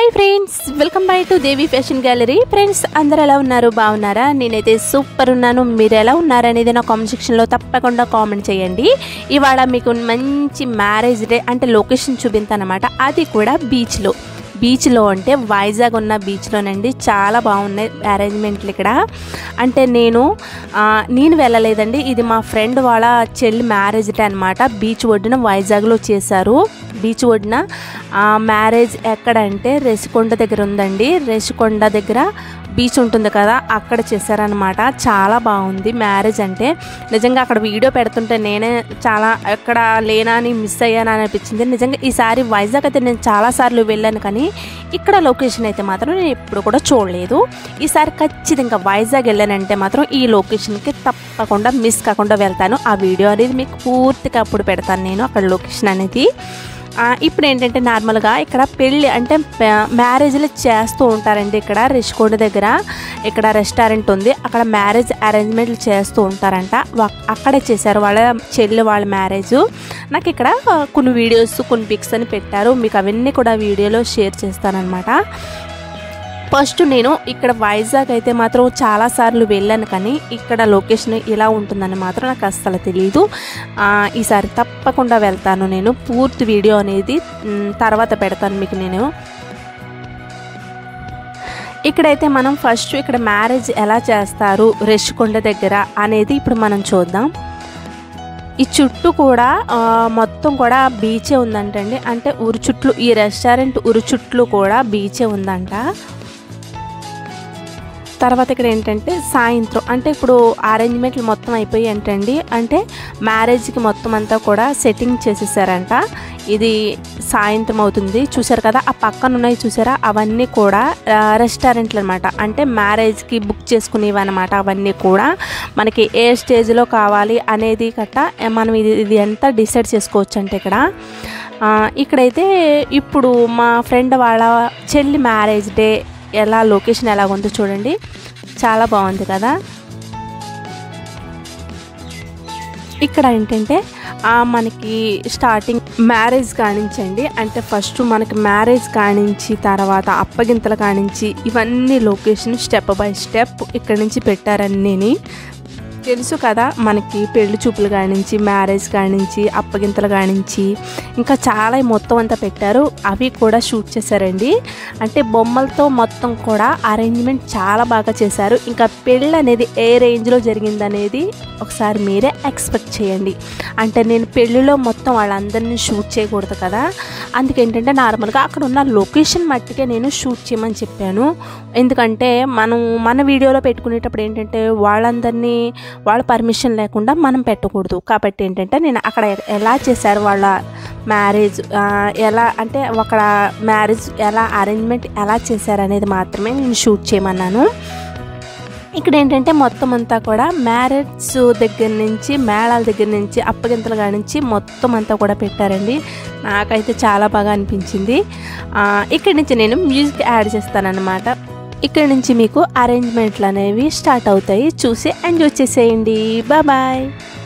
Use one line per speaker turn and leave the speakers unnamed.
hi friends welcome by to Devi fashion gallery friends అందరు ఎలా ఉన్నారు బాగున్నారా నేనైతే సూపర్ ఉన్నాను మీరు ఎలా ఉన్నారు అనేది నా కామెంట్ సెక్షన్లో తప్పకుండా కామెంట్ చేయండి ఇవాళ మీకు మంచి మ్యారేజ్ డే అంటే లొకేషన్ చూపించానమాట అది కూడా బీచ్లో బీచ్లో అంటే వైజాగ్ ఉన్న బీచ్లోనండి చాలా బాగున్నాయి అరేంజ్మెంట్లు ఇక్కడ అంటే నేను ఆ, నేను వెళ్ళలేదండి ఇది మా ఫ్రెండ్ వాళ్ళ చెల్లి మ్యారేజ్ డే అనమాట బీచ్ ఒడ్డున వైజాగ్లో చేశారు బీచ్ ఒడ్డున ఆ, మ్యారేజ్ ఎక్కడంటే రెసికొండ దగ్గర ఉందండి రెసికొండ దగ్గర బీచ్ ఉంటుంది కదా అక్కడ చేశారనమాట చాలా బాగుంది మ్యారేజ్ అంటే నిజంగా అక్కడ వీడియో పెడుతుంటే నేనే చాలా ఎక్కడ లేనా అని మిస్ అయ్యాను అని అనిపించింది నిజంగా ఈసారి వైజాగ్ అయితే నేను చాలాసార్లు వెళ్ళాను కానీ ఇక్కడ లొకేషన్ అయితే మాత్రం నేను ఎప్పుడు కూడా చూడలేదు ఈసారి ఖచ్చితంగా వైజాగ్ వెళ్ళానంటే మాత్రం ఈ లొకేషన్కి తప్పకుండా మిస్ కాకుండా వెళ్తాను ఆ వీడియో అనేది మీకు పూర్తిగా అప్పుడు పెడతాను నేను అక్కడ లొకేషన్ అనేది ఆ, ఇప్పుడు ఏంటంటే నార్మల్గా ఇక్కడ పెళ్ళి అంటే ప- మ్యారేజ్లు చేస్తూ ఉంటారండి ఇక్కడ రిషికొండ దగ్గర ఇక్కడ రెస్టారెంట్ ఉంది అక్కడ మ్యారేజ్ అరేంజ్మెంట్లు చేస్తూ ఉంటారంట వా- అక్కడే చేశారు వాళ్ళ చెల్లి వాళ్ళ మ్యారేజ్ నాకు ఇక్కడ ఆ, కొన్ని వీడియోస్ కొన్ని పిక్స్ అని పెట్టారు మీకు అవన్నీ కూడా వీడియోలో షేర్ చేస్తానన్నమాట ఫస్ట్ నేను ఇక్కడ వైజాగ్ అయితే మాత్రం చాలాసార్లు వెళ్ళాను కానీ ఇక్కడ లొకేషన్ ఇలా ఉంటుందని మాత్రం నాకు అస్సలు తెలియదు ఆ, ఈసారి తప్పకుండా వెళ్తాను నేను పూర్తి వీడియో అనేది మ్, తర్వాత పెడతాను మీకు నేను ఇక్కడైతే మనం ఫస్ట్ ఇక్కడ మ్యారేజ్ ఎలా చేస్తారు రెషికొండ దగ్గర అనేది ఇప్పుడు మనం చూద్దాం ఈ చుట్టూ కూడా ఆ, మొత్తం కూడా బీచే ఉందంటండి అంటే ఉరు చుట్లు ఈ రెస్టారెంట్ ఉరు చుట్లు కూడా బీచే ఉందంట తర్వాత ఇక్కడ ఏంటంటే సాయంత్రం అంటే ఇప్పుడు అరేంజ్మెంట్లు మొత్తం అయిపోయి ఏంటండి అంటే మ్యారేజ్కి మొత్తం అంతా కూడా సెట్టింగ్ చేసేసారంట ఇది సాయంత్రం అవుతుంది చూసారు కదా ఆ పక్కన ఉన్నాయి చూసారా అవన్నీ కూడా ఆ, రెస్టారెంట్లు అనమాట అంటే మ్యారేజ్కి బుక్ చేసుకునేవి అనమాట అవన్నీ కూడా మనకి ఏ స్టేజ్లో కావాలి అనేది గట్ట మనం ఇది ఇది అంతా డిసైడ్ చేసుకోవచ్చు అంటే ఇక్కడ ఆ, ఇక్కడైతే ఇప్పుడు మా ఫ్రెండ్ వాళ్ళ చెల్లి మ్యారేజ్ డే ఎలా లొకేషన్ ఎలా ఉందో చూడండి చాలా బాగుంది కదా ఇక్కడ ఏంటంటే ఆ, మనకి స్టార్టింగ్ మ్యారేజ్ కానించండి అంటే ఫస్ట్ మనకి మ్యారేజ్ కానించి తర్వాత అప్పగింతల కానించి ఇవన్నీ లొకేషన్ స్టెప్ బై స్టెప్ ఇక్కడ నుంచి పెట్టారన్నీ తెలుసు కదా మనకి పెళ్లి చూపులు కానించి మ్యారేజ్ కానించి అప్పగింతలు కానించి ఇంకా చాలా మొత్తం అంతా పెట్టారు అవి కూడా షూట్ చేశారండి అంటే బొమ్మలతో మొత్తం కూడా అరేంజ్మెంట్ చాలా బాగా చేశారు ఇంకా పెళ్ళి అనేది ఏ రేంజ్లో జరిగిందనేది ఒకసారి మీరే ఎక్స్పెక్ట్ చేయండి అంటే నేను పెళ్ళిలో మొత్తం వాళ్ళందరినీ షూట్ చేయకూడదు కదా అందుకేంటంటే నార్మల్గా అక్కడ ఉన్న లొకేషన్ మట్టికే నేను షూట్ చేయమని చెప్పాను ఎందుకంటే మనం మన వీడియోలో పెట్టుకునేటప్పుడు ఏంటంటే వాళ్ళందరినీ వాళ్ళ పర్మిషన్ లేకుండా మనం పెట్టకూడదు కాబట్టి ఏంటంటే నేను అక్కడ ఎలా చేశారు వాళ్ళ మ్యారేజ్ ఆ, ఎలా అంటే అక్కడ మ్యారేజ్ ఎలా అరేంజ్మెంట్ ఎలా చేశారు అనేది మాత్రమే నేను షూట్ చేయమన్నాను ఇక్కడ ఏంటంటే మొత్తం అంతా కూడా మ్యారేజ్ దగ్గర నుంచి మేళాల దగ్గర నుంచి అప్పగింతల కాడ నుంచి మొత్తం అంతా కూడా పెట్టారండి నాకైతే చాలా బాగా అనిపించింది ఆ, ఇక్కడి నుంచి నేను మ్యూజిక్ యాడ్ చేస్తానన్నమాట ఇక్కడ నుంచి మీకు అరేంజ్మెంట్లు అనేవి స్టార్ట్ అవుతాయి చూసి ఎంజాయ్ చేసేయండి బాయ్